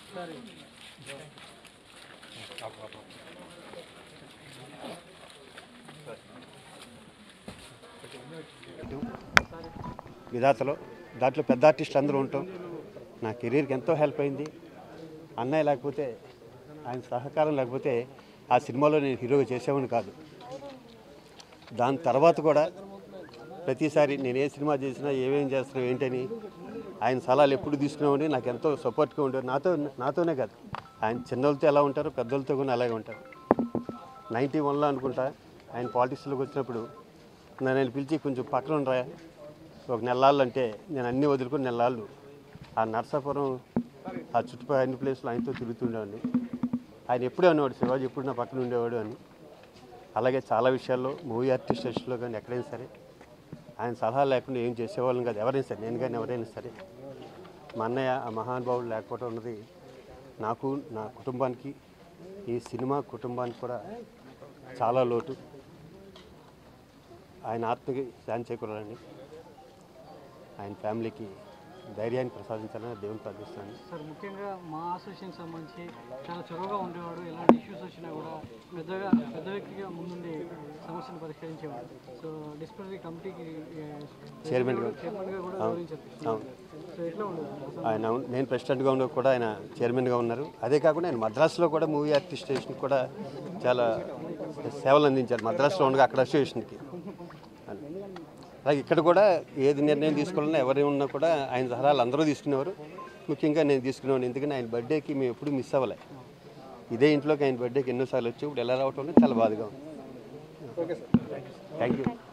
విధాతలో దాంట్లో పెద్ద ఆర్టిస్టులు అందరూ ఉంటాం నా కెరీర్కి ఎంతో హెల్ప్ అయింది అన్నయ్య లేకపోతే ఆయన సహకారం లేకపోతే ఆ సినిమాలో నేను హీరోగా చేసేవాడిని కాదు దాని తర్వాత కూడా ప్రతిసారి నేను ఏ సినిమా చేసినా ఏమేం చేస్తున్నా ఏంటని ఆయన సలహాలు ఎప్పుడు తీసుకునేవాడిని నాకు ఎంతో సపోర్ట్గా ఉండేది నాతో నాతోనే కాదు ఆయన చిన్నోళ్ళతో ఎలా ఉంటారో పెద్దోళ్ళతో కూడా అలాగే ఉంటారు నైంటీ వన్లో అనుకుంటా ఆయన పాలిటిక్స్లోకి వచ్చినప్పుడు నన్ను ఆయన పిలిచి కొంచెం పక్కన ఉండరా ఒక నెలలు అంటే నేను అన్నీ వదులుకొని నెలలు ఆ నర్సాపురం ఆ చుట్టుపక్కల అన్ని ప్లేస్లో ఆయనతో తిరుగుతుండేవాడిని ఆయన ఎప్పుడే అనేవాడు శివాజీ ఎప్పుడు నా పక్కన ఉండేవాడు అని అలాగే చాలా విషయాల్లో మూవీ ఆర్టిస్టేషన్లో కానీ ఎక్కడైనా సరే ఆయన సలహా లేకుండా ఏం చేసేవాళ్ళం కాదు ఎవరైనా సరే నేను కానీ ఎవరైనా సరే మా అన్నయ్య ఆ మహానుభావుడు లేకపోవడం ఉన్నది నాకు నా కుటుంబానికి ఈ సినిమా కుటుంబానికి కూడా చాలా లోటు ఆయన ఆత్మకి శాంతి చేకూరాలని ఆయన ఫ్యామిలీకి ధైర్యాన్ని ప్రసాదించాలని దేవుని ప్రార్థిస్తాను సార్ ముఖ్యంగా మా అసోసియేషన్ సంబంధించి చాలా చొరవగా ఉండేవాడు ఎలాంటి ఇష్యూస్ వచ్చినా కూడా పెద్దగా పెద్ద వ్యక్తిగా ముందుండి సమస్యను పరిష్కరించేవాడు సో డిస్ప్లినరీ కమిటీకి చైర్మన్గా చైర్మన్గా కూడా అవును. గౌరవించారు అవును సో ఎట్లా ఉండదు ఆయన అవును- నేను ప్రెసిడెంట్గా ఉన్న కూడా ఆయన చైర్మన్గా ఉన్నారు అదే కాకుండా ఆయన మద్రాసులో కూడా మూవీ ఆర్టిస్ట్ స్టేషన్ కూడా చాలా సేవలు అందించారు మద్రాసులో ఉండగా అక్కడ అసోసియేషన్కి అలాగే ఇక్కడ కూడా ఏది నిర్ణయం తీసుకోవాలన్నా ఎవరు ఉన్నా కూడా ఆయన సలహాలు అందరూ తీసుకునేవారు ముఖ్యంగా నేను తీసుకునేవాడిని ఎందుకంటే ఆయన బర్త్డేకి మేము ఎప్పుడు మిస్ అవ్వలే ఇదే ఇంట్లోకి ఆయన బర్త్డేకి ఎన్నోసార్లు వచ్చి ఇప్పుడు ఎలా రావటం అనేది చాలా బాధగా ఉంది థ్యాంక్ యూ